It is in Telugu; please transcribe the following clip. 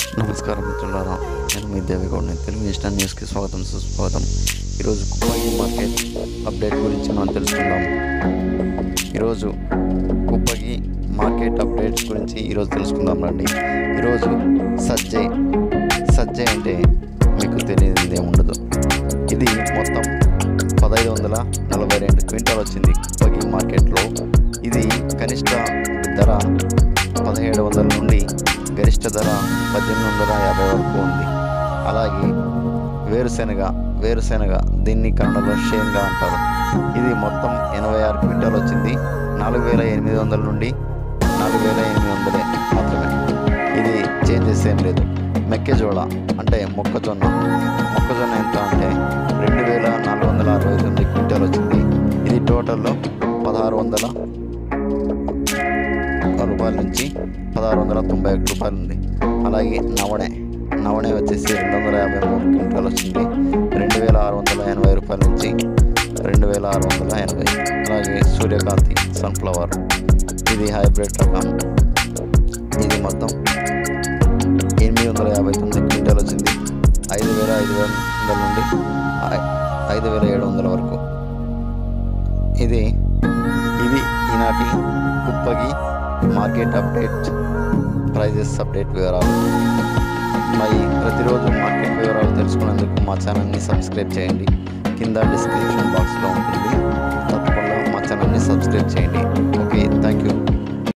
నమస్కారం మిత్రులారా నేను మీ దేవిగౌడ్ని తెలుగు నేషనల్ న్యూస్కి స్వాగతం సుస్వాగతం ఈరోజు కుప్పగి మార్కెట్ అప్డేట్ గురించి మనం తెలుసుకుందాం ఈరోజు కుప్పగి మార్కెట్ అప్డేట్స్ గురించి ఈరోజు తెలుసుకుందాం రండి ఈరోజు సజ్జే సజ్జే అంటే మీకు తెలియదు ఉండదు ఇది మొత్తం పదహైదు వందల నలభై రెండు క్వింటాల్ వచ్చింది కుప్పగి మార్కెట్లో ఇది కనిష్ట ధర పదిహేడు వందల నుండి గరిష్ట ధర పద్దెనిమిది వందల యాభై వరకు ఉంది అలాగే వేరుశెనగ వేరుశెనగ దీన్ని కన్నడలో షేన్గా అంటారు ఇది మొత్తం ఎనభై ఆరు క్వింటాల్ వచ్చింది నాలుగు వేల ఎనిమిది వందల నుండి నాలుగు వేల ఎనిమిది వందలే మాత్రమే ఇది చేంజెస్ ఏం లేదు మెక్కెజోళ అంటే మొక్కజొన్న మొక్కజొన్న ఎంత అంటే రెండు వేల నాలుగు వందల అరవై తొమ్మిది క్వింటాల్ వచ్చింది ఇది టోటల్లో పదహారు వందల రూపాయల నుంచి పదహారు వందల తొంభై ఒకటి రూపాయలు ఉంది అలాగే నవణೆ నవణೆ వచ్చేసి రెండు వందల యాభై మూడు క్వింటాల్ వచ్చింది రెండు వేల ఆరు వందల ఎనభై రూపాయల నుంచి రెండు వేల ఆరు వందల ఎనభై అలాగే సూర్యకాంతి సన్ఫ్లవర్ ఇది హైబ్రిడ్ రకం ఇది మొత్తం ఎనిమిది వందల యాభై తొమ్మిది క్వింటాల్ వచ్చింది ఐదు వేల ఐదు వందల నుండి ఐ- ఐదు వేల ఏడు వందల వరకు ఇది ఇవి ఈనాటి కుప్పగి మార్కెట్ అప్డేట్ ప్రైజెస్ అప్డేట్ వివరాలు మరి ప్రతిరోజు మార్కెట్ వివరాలు తెలుసుకునేందుకు మా ఛానల్ని సబ్స్క్రైబ్ చేయండి కింద డిస్క్రిప్షన్ బాక్స్లో ఉంటుంది తప్పకుండా మా ఛానల్ని సబ్స్క్రైబ్ చేయండి